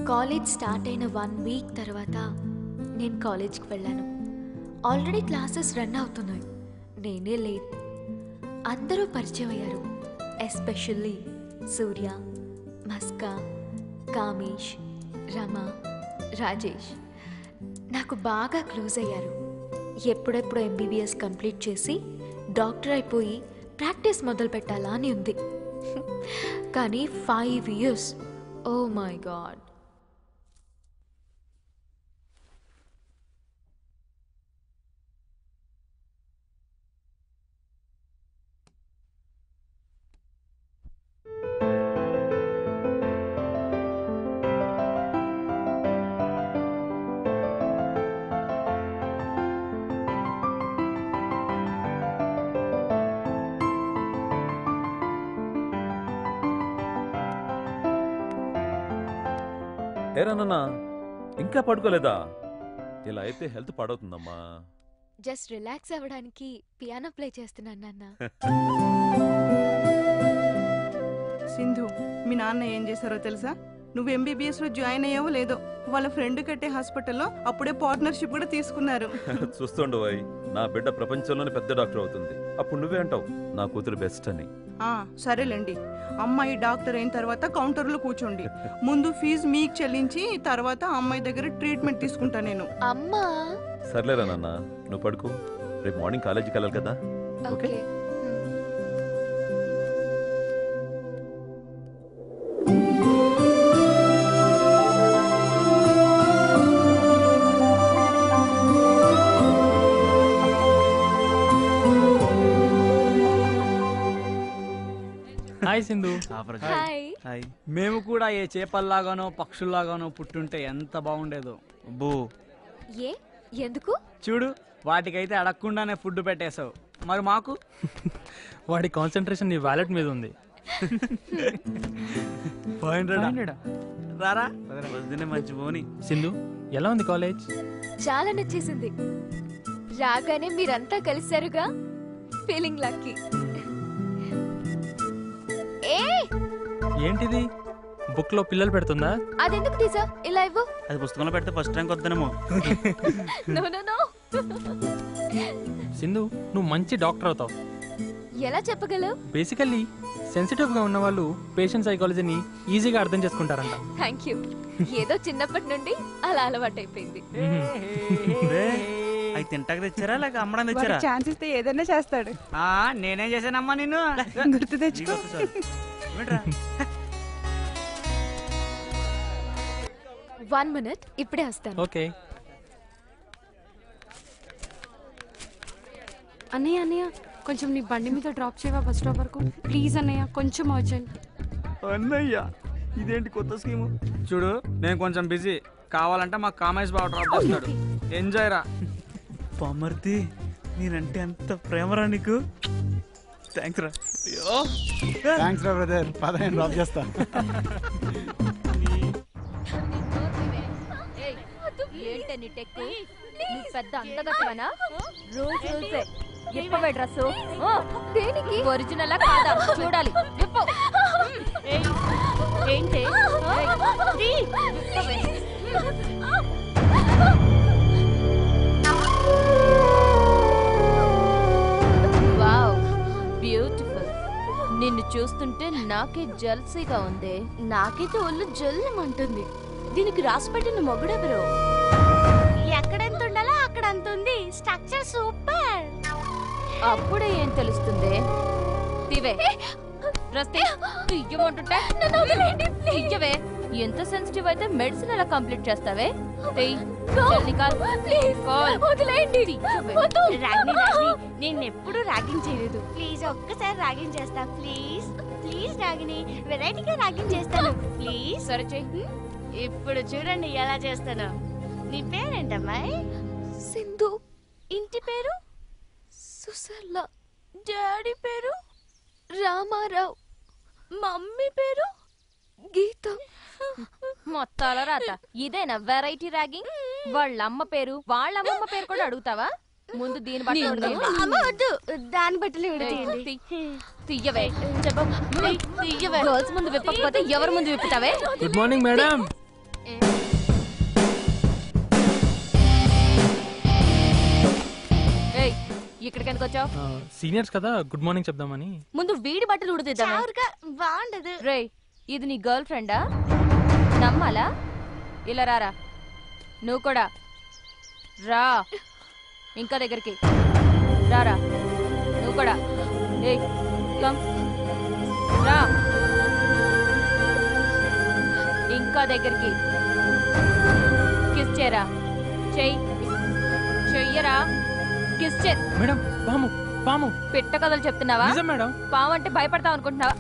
College start అయిన one week తర్వాత నేను కాలేజ్కి వెళ్ళాను ఆల్రెడీ క్లాసెస్ రన్ అవుతున్నాయి నేనే లేట్ అందరూ పరిచయం అయ్యారు ఎస్పెషల్లీ సూర్య మస్కా కామేష్ రమ రాజేష్ నాకు బాగా క్లోజ్ అయ్యారు ఎప్పుడెప్పుడు ఎంబీబీఎస్ కంప్లీట్ చేసి డాక్టర్ అయిపోయి ప్రాక్టీస్ మొదలు పెట్టాలా అని ఉంది కానీ five years oh my god ఏరా నాన్న ఇంకా పడుకోలేదా ఇలా అయితే హెల్త్ పాడవుతుందమ్మా జస్ట్ రిలాక్స్ అవ్వడానికి పియానో ప్లే చేస్తున్నాను నాన్న సింధు మీ నాన్న ఏం చేశారో తెలుసా నువ్వు ఎంబీబీఎస్ లో జాయిన్ అయ్యావో లేదో వాళ్ళ ఫ్రెండ్ కట్టే హాస్పిటల్లో అప్పుడే పార్ట్నర్షిప్ కూడా తీసుకున్నారు చూస్తుండు వై నా బిడ్డ ప్రపంచంలోనే పెద్ద డాక్టర్ అవుతుంది అప్పుడు నువ్వే అంటావు నా కూతురు బెస్ట్ అని ఆ సరేలేండి అమ్మాయి డాక్టర్ అయిన తర్వాత కౌంటర్లో కూర్చోండి ముందు ఫీజు మీకు చెల్లించి తర్వాత అమ్మాయి దగ్గర ట్రీట్మెంట్ తీసుకుంటా నేను అమ్మా సర్లేరా నాన్న నువ్వు పడుకో రేపు మార్నింగ్ కాలేజీకి వెళ్ళాలి కదా okay hi Sindhu hi hi మేము కూడా ఏ చేపల్లాగానో పక్షుల్లాగానో పుట్టుంటే ఎంత బాగుండేదో అబ్బో ఏ ఎందుకు చూడు వాటికైతే అడగకుండానే ఫుడ్ పెట్టేశావు మరి మాకు వాడి కాన్సన్ట్రేషన్ నీ వ్యాలెట్ మీద ఉంది రారా వదిలే మంచి పోని సింధు ఎలా ఉంది కాలేజ్ చాలా నచ్చేసింది రాగానే మీరంతా కలిశారుగా ఫీలింగ్ లక్కీ ఏ ఏంటిది బుక్ లో పిల్లలు పెడుతుందా అదెందుకు తీసా ఇలా ఇవ్వు అది పుస్తకంలో పెడితే ఫస్ట్ ర్యాంక్ వద్దనేమో నో నో నో సింధు నువ్వు మంచి డాక్టర్ అవుతావు ఎలా చెప్పగలవు బేసికల్లీ సెన్సిటివ్ గా ఉన్న వాళ్ళు పేషెంట్ సైకాలజీని ఈజీగా అర్థం చేసుకుంటారంట థ్యాంక్ యూ ఏదో చిన్నప్పటి నుండి అలా అలవాటైపోయింది రే, అవి తింటాక తెచ్చారా లేక అమ్మడానికి తెచ్చారా ఛాన్స్ ఇస్తే ఏదైనా చేస్తాడు ఆ, నేనేం చేశానమ్మా నిన్ను గుర్తు తెచ్చుకో నీకు చాలు. ఏమిట్రా? వన్ మినిట్ ఇప్పుడే వస్తాను ఓకే అన్నయ్య అన్నయ్య కొంచెం నీ బండి మీద డ్రాప్ చేయవా బస్ స్టాప్ వరకు ప్లీజ్ అన్నయ్య కొంచెం అర్జెంట్ అన్నయ్య ఇదేంటి కొత్త స్కీము చూడు నేను కొంచెం బిజీ కావాలంటే మా కామేష్ బాబు డ్రాప్ చేస్తాడు ఎంజాయ్ రా పామర్తి నేనంటే అంత ప్రేమరా నీకు థ్యాంక్స్ రా అయ్యో థ్యాంక్స్ రా బ్రదర్ పద నేను డ్రాప్ చేస్తా ఏంటని టెక్కు నువ్వు పెద్ద అందగట్టవనా రూల్స్ రూల్సే ఇప్పవే డ్రెస్ దేనికి ఒరిజినల్ కాదా చూడాలి విప్పు ఏంటి వావ్ బ్యూటిఫుల్ నిన్ను చూస్తుంటే నాకే జల్సీగా ఉంది నాకైతే ఒళ్ళు జల్లమంటుంది దీనికి రాసి పెట్టిన మొగుడెవరు ఎక్కడెంత ఉండాలో అక్కడ అంత ఉంది స్ట్రక్చర్ సూపర్ అప్పుడే ఏం తెలుస్తుంది తీవే రస్తే తీయమంటుంటే తీయవే ఎంత సెన్సిటివ్ అయితే మెడిసిన్ ఎలా కంప్లీట్ చేస్తావే తెయ్. జల్దీ కాల్. కాల్. తీయవే. రాగిని రాగిని నేను ఎప్పుడు ర్యాగింగ్ చేయలేదు ప్లీజ్ ఒక్కసారి ర్యాగింగ్ చేస్తా ప్లీజ్ ప్లీజ్ రాగిని వెరైటీగా ర్యాగింగ్ చేస్తాను ప్లీజ్ సరే చెయ్యి ఇప్పుడు చూడండి ఎలా చేస్తాను నీ పేరేంటమ్మాయి సింధు ఇంటి పేరు సుసర్ల డాడీ పేరు రామారావు మమ్మీ పేరు గీత మొత్తాల రాత ఇదేనా వెరైటీ ర్యాగింగ్ వాళ్ళ అమ్మ పేరు వాళ్ళ అమ్మమ్మ పేరు కూడా అడుగుతావా ముందు దీని బట్టి అమ్మ వద్దు దాని బట్టలు విడతీయండి తీయవే చెప్పు తీయవే గర్ల్స్ ముందు విప్పకపోతే ఎవరి ముందు విప్పుతావే గుడ్ మార్నింగ్ మేడం ఏయ్ ఇక్కడికి ఎందుకు వచ్చావు సీనియర్స్ కదా గుడ్ మార్నింగ్ చెప్దామని ముందు వీడి బట్టలు ఉడిదిద్దామా చవరగా బాగుండదు రేయ్ ఇది నీ గర్ల్ ఫ్రెండా నమ్మాలా ఇలా రారా నువ్వు కూడా రా ఇంకా దగ్గరికి రారా నువ్వు కూడా ఏయ్ కమ్ రా ఇంకా దగ్గరికి కిస్ చేయరా చెయ్యి చెయ్యరా కిస్ చే మేడం పాము పాము పిట్ట కథలు చెప్తున్నావా నిజం మేడం పాము అంటే భయపడతావు అనుకుంటున్నావా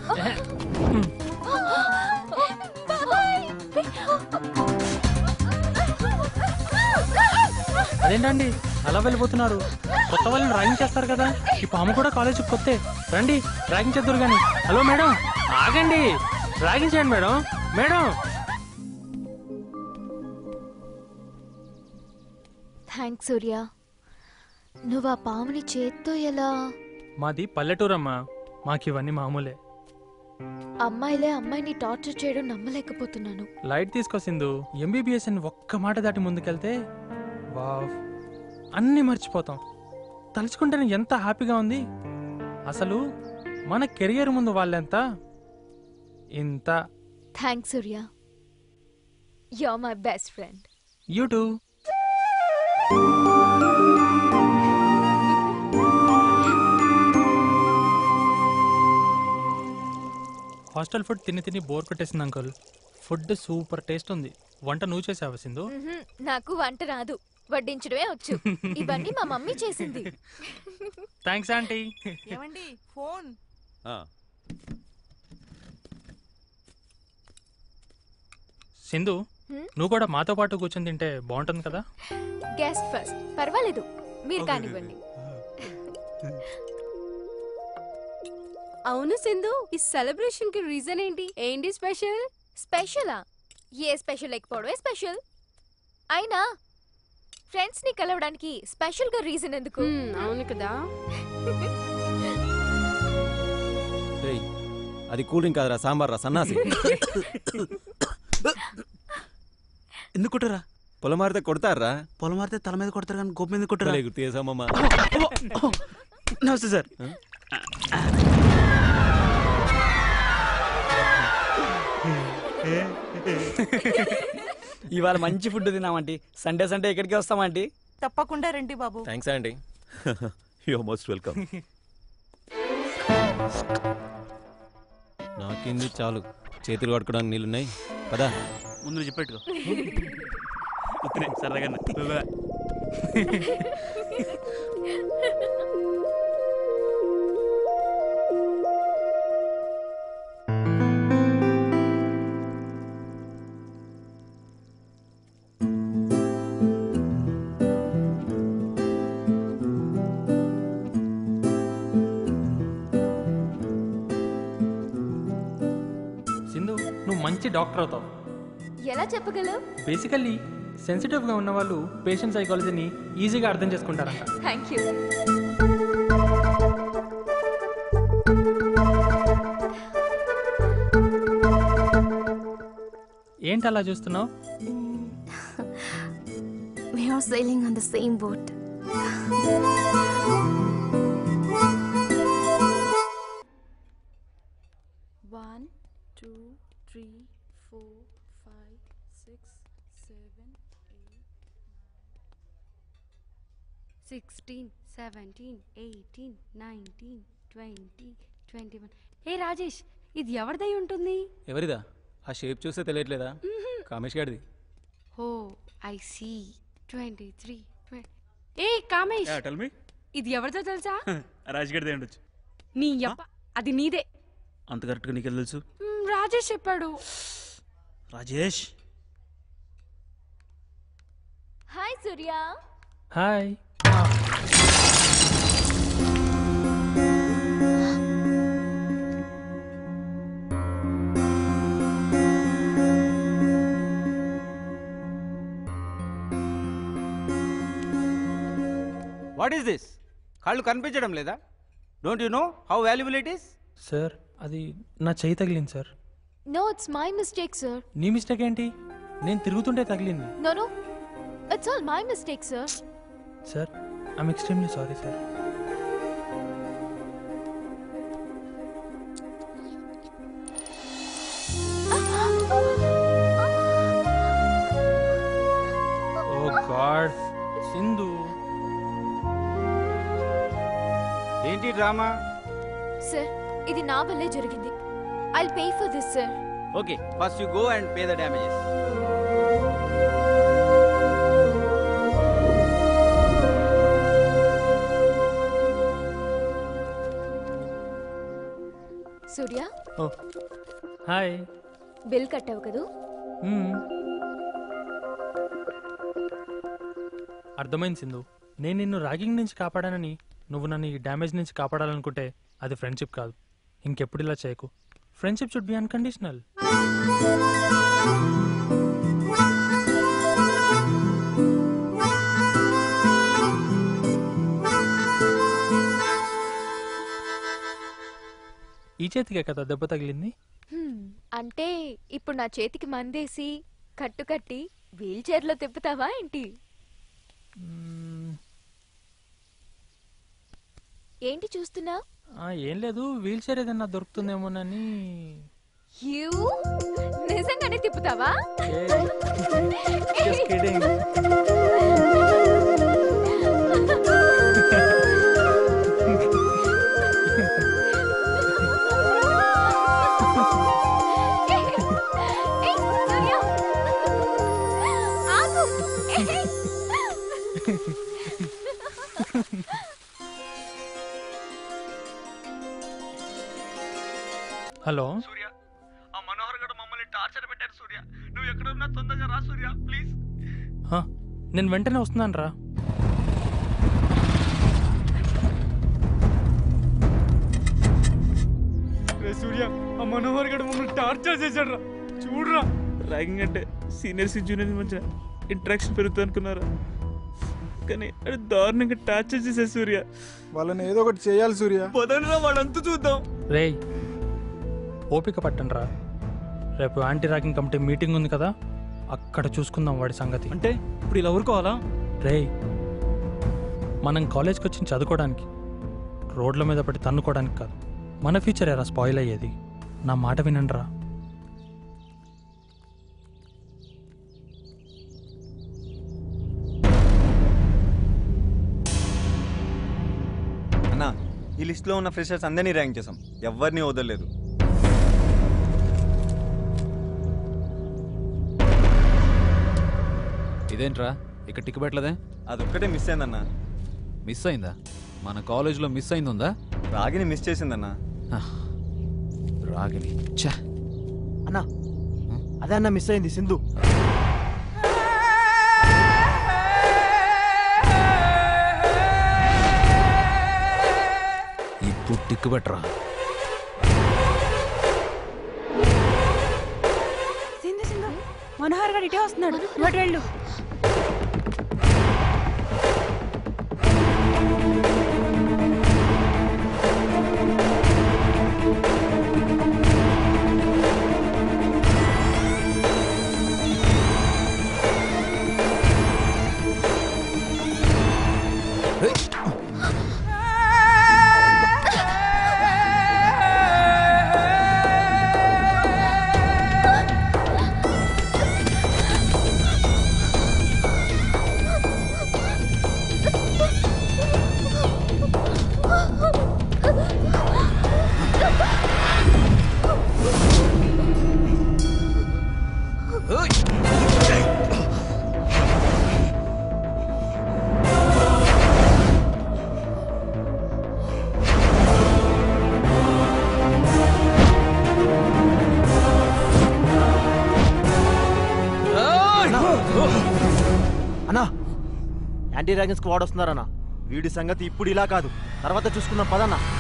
అదేంటండి అలా వెళ్ళిపోతున్నారు కొత్త వాళ్ళని ర్యాగింగ్ చేస్తారు కదా ఈ పాము కూడా కాలేజ్ కొత్తే రండి ర్యాగింగ్ చేద్దరు కానీ హలో మేడం ఆగండి ర్యాగింగ్ చేయండి మేడం మేడం థ్యాంక్స్ సూర్య నువ్వు ఆ పాముని చేత్తో ఎలా మాది పల్లెటూరమ్మా మాకు ఇవన్నీ మామూలే అమ్మాయిలే అమ్మాయిని టార్చర్ చేయడం నమ్మలేకపోతున్నాను లైట్ తీసుకొసిందు ఎంబీబీఎస్ అని ఒక్క మాట దాటి ముందుకెళ్తే వావ్ అన్నీ మర్చిపోతాం తలుచుకుంటేనే ఎంత హ్యాపీగా ఉంది అసలు మన కెరియర్ ముందు వాళ్ళెంత ఇంత thanks Surya you my best friend you too hostel food తిని తిని బోర్ కొట్టేసింది అంకుల్ ఫుడ్ సూపర్ టేస్ట్ ఉంది వంట నువ్వు చేసావా సింధు నాకు వంట రాదు వడ్డించడమే వచ్చు ఇవన్నీ మా మమ్మీ చేసింది థ్యాంక్స్ ఆంటీ ఏమండి ఫోన్ ఆ, సింధు హ్మ్? నువ్వు కూడా మాతో పాటు కూర్చొని తింటే బాగుంటుంది కదా గెస్ట్ ఫస్ట్ పర్వాలేదు మీరు కానివ్వండి అవును సింధు ఈ సెలబ్రేషన్ కి రీజన్ ఏంటి ఏంటి స్పెషల్ స్పెషలా ఏ స్పెషల్ లేకపోవడమే స్పెషల్ అయినా ఫ్రెండ్స్ ని కలవడానికి స్పెషల్ గా రీజన్ ఎందుకు అవును కదా రేయ్ అది కూల్ డ్రింక్ కాదురా సాంబార్ రా సన్నాసి ఎందుకు కొట్టరా పొలం మారితే కొడతారా పొలం మారితే తల మీద కొడతారు కానీ గొప్ప మీద కొట్టరా భలే గుర్తు చేసామమ్మా నమస్తే సార్ ఇవాళ మంచి ఫుడ్ తిన్నామంటీ సండే సండే ఎక్కడికి వస్తామంటీ తప్పకుండా రండి బాబు థ్యాంక్స్ అండి యు మోస్ట్ వెల్కమ్ నాకింది చాలు చేతులు కట్టుకోవడానికి నీళ్ళున్నాయి పదా ముందు నువ్వు చెప్పెట్టుకో ఉత్తినే సరదాగా సింధు నువ్వు మంచి డాక్టర్ అవుతావు ఎలా చెప్పగలవు బేసికల్లీ సెన్సిటివ్గా ఉన్న వాళ్ళు పేషెంట్ సైకాలజీని ఈజీగా అర్థం చేసుకుంటారంట థ్యాంక్ యూ ఏంటి అలా చూస్తున్నావు We are sailing on the same boat. One two three four five six seven sixteen seventeen eighteen nineteen twenty twenty one ఏ రాజేష్ ఇది ఎవరిదై ఉంటుంది ఎవరిదా ఆ షేప్ చూస్తే తెలియట్లేదా కామేష్ గారిది oh I see twenty three ఏ కామేష్ టెల్ మీ ఇది ఎవరిదో తెలుసా రాజగడిదే ఉండొచ్చు నీ యప్ప అది నీదే అంత కరెక్ట్గా నీకు తెలుసు మ్, రాజేష్ చెప్పాడు Rajesh hi Surya hi what is this కళ్ళు కనిపించడం లేదా don't you know how valuable it is sir అది నా చేయి తగిలింది sir no it's my mistake sir నీ మిస్టేక్ ఏంటి నేను తిరుగుతుంటే తగిలింది no no it's all my mistake sir sir I'm extremely sorry sir oh god Sindhu ఏంటి డ్రామా సార్ ఇది నా వల్లే జరిగింది I pay for this sir okay first you go and pay the damages Surya oh hi bill కట్టావు కదూ మ్మ్. అర్థమైంది సింధు నేను నిన్ను ర్యాగింగ్ నుంచి కాపాడానని నువ్వు నన్ను ఈ డ్యామేజ్ నుంచి కాపాడాలనుకుంటే అది ఫ్రెండ్షిప్ కాదు ఇంకెప్పుడు ఇలా చేయకు ఫ్రెండ్షిప్ షుడ్ బి అన్కండిషనల్ ఈ చేతికే కదా దెబ్బ తగిలింది హ్మ్, అంటే ఇప్పుడు నా చేతికి మందేసి కట్టు కట్టి వీల్ చైర్లో తిప్పుతావా ఏంటి మ్మ్. ఏంటి చూస్తున్నా ఆ, ఏం లేదు వీల్ చైర్ ఏదైనా దొరుకుతుందేమోనని యూ నిజంగానే తిప్పుతావా Just kidding. ఏయ్, సూర్య! ఆగు! ఏయ్! హలో సూర్య ఆ మనోహర్ గడు మమ్మల్ని టార్చర్ పెట్టారు సూర్య నువ్వు ఎక్కడ ఉన్నా తొందరగా రా సూర్య ప్లీజ్ హ, నేను వెంటనే వస్తున్నాను రా రే సూర్య ఆ మనోహర్ గడు మమ్మల్ని టార్చర్ చేశాడు రా చూడరా ర్యాగింగ్ అంటే సీనియర్స్ జూనియర్స్ మధ్య ఇంటరాక్షన్ పెరుగుతుంది అనుకున్నారా కానీ అది దారుణంగా టార్చర్ చేసే సూర్య వాళ్ళని ఏదో ఒకటి చేయాలి సూర్య పదండ్రా వాళ్ళంతా చూద్దాం రేయ్ ఓపిక పట్టండి రా రేపు యాంటీ ర్యాగింగ్ కమిటీ మీటింగ్ ఉంది కదా అక్కడ చూసుకుందాం వాడి సంగతి అంటే ఇప్పుడు ఇలా ఊరుకోవాలా రేయ్ మనం కాలేజ్కి వచ్చి చదువుకోవడానికి రోడ్ల మీద పడి తన్నుకోవడానికి కాదు మన ఫ్యూచర్ ఎరా స్పాయిల్ అయ్యేది నా మాట వినండి రా అన్న ఈ లిస్ట్లో ఉన్న ఫ్రెషర్స్ అందరినీ ర్యాంక్ చేసాం ఎవరిని వదలలేదు ఇదేంట్రా ఇక్కడ టిక్ పెట్టలేదే అదొక్కటే మిస్ అయిందన్న మిస్ అయిందా మన కాలేజీలో మిస్ అయింది ఉందా రాగిని మిస్ చేసిందన్న రాగిని ఛా అన్నా అదే అన్న మిస్ అయింది సింధు ఇప్పుడు టిక్ పెట్టరా సింధు సింధు మనోహర్ గారు ఇటే వస్తున్నాడు ఇటు వెళ్ళు అన్నా యాంటీ ర్యాగింగ్ స్క్వాడ్ వస్తున్నారన్నా వీడి సంగతి ఇప్పుడు ఇలా కాదు తర్వాత చూసుకుందాం పదన్నా